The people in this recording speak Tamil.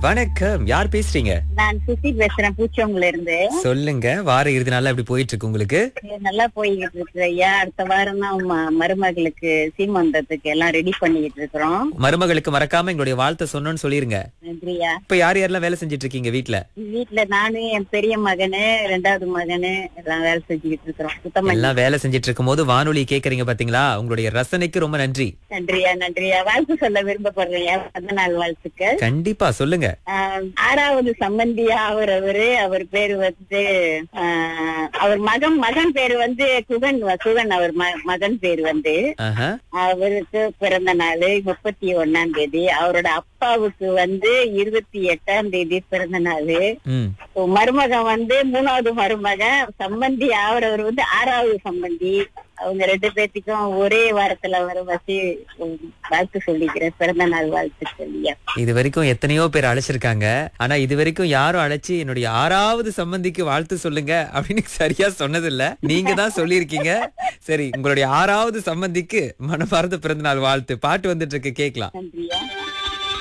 வணக்கம் யார் பேசுறீங்க நான் சுசி பேசுறேன் பூச்சவங்கல இருந்து சொல்லுங்க வார இறுதி நாள்ல எப்படி போயிட்டு இருக்கு உங்களுக்கு நல்லா போய்கிட்டு இருக்கு ஐயா அடுத்த வாரம் தான் ம- மருமகளுக்கு சீமந்தத்துக்கு எல்லாம் ரெடி பண்ணிக்கிட்டு இருக்கிறோம் மருமகளுக்கு மறக்காம எங்களுடைய வாழ்த்தை சொன்னோன்னு சொல்லிருங்க நன்றியா இப்ப யார் யாரெல்லாம் வேலை செஞ்சிட்டு இருக்கீங்க வீட்ல வீட்டுல நானு என் பெரிய மகனு ரெண்டாவது மகனு எல்லாம் வேலை செஞ்சுக்கிட்டு இருக்கிறோம் சுத்தமா எல்லாம் வேலை செஞ்சிட்டு இருக்கும் போது வானொலி கேக்குறீங்க பாத்தீங்களா உங்களுடைய ரசனைக்கு ரொம்ப நன்றி நன்றியா நன்றியா வாழ்த்து சொல்ல விரும்பப்படுறேன் என் பிறந்த நாள் வாழ்த்துக்கள் கண்டிப்பா சொல்லுங்க ஆஹ் ஆறாவது சம்பந்தியா அவர் அவரு அவர் பேரு வந்து ஆஹ் அவர் மகன் மகன் பேரு வந்து குகன் குகன் அவர் ம- மகன் பேரு வந்து ஆஹா. அவருக்கு பிறந்த நாள் முப்பத்தி ஒண்ணாம் தேதி அவரோட அப்பாவுக்கு வந்து இருபத்தி எட்டாம் தேதி பிறந்த நாள் ம் மருமகன் வந்து மூணாவது மருமகன் சம்பந்தி ஆவரவர் வந்து ஆறாவது சம்பந்தி அவங்க ரெண்டு பேர்த்துக்கும் ஒரே வாரத்துல வர வச்சு உம், வாழ்த்து சொல்லிக்கிறேன் பிறந்த நாள் வாழ்த்து சொல்லியா இது வரைக்கும் எத்தனையோ பேர் அழைச்சிருக்காங்க ஆனா இது வரைக்கும் யாரும் அழைச்சு என்னுடைய ஆறாவது சம்பந்திக்கு வாழ்த்து சொல்லுங்க அப்படின்னு சரியா சொன்னதில்ல நீங்க தான் சொல்லியிருக்கீங்க சரி உங்களுடைய ஆறாவது சம்பந்திக்கு மனமார்ந்த பிறந்த நாள் வாழ்த்து பாட்டு வந்துட்டு இருக்கு கேக்கலாம் நன்றியா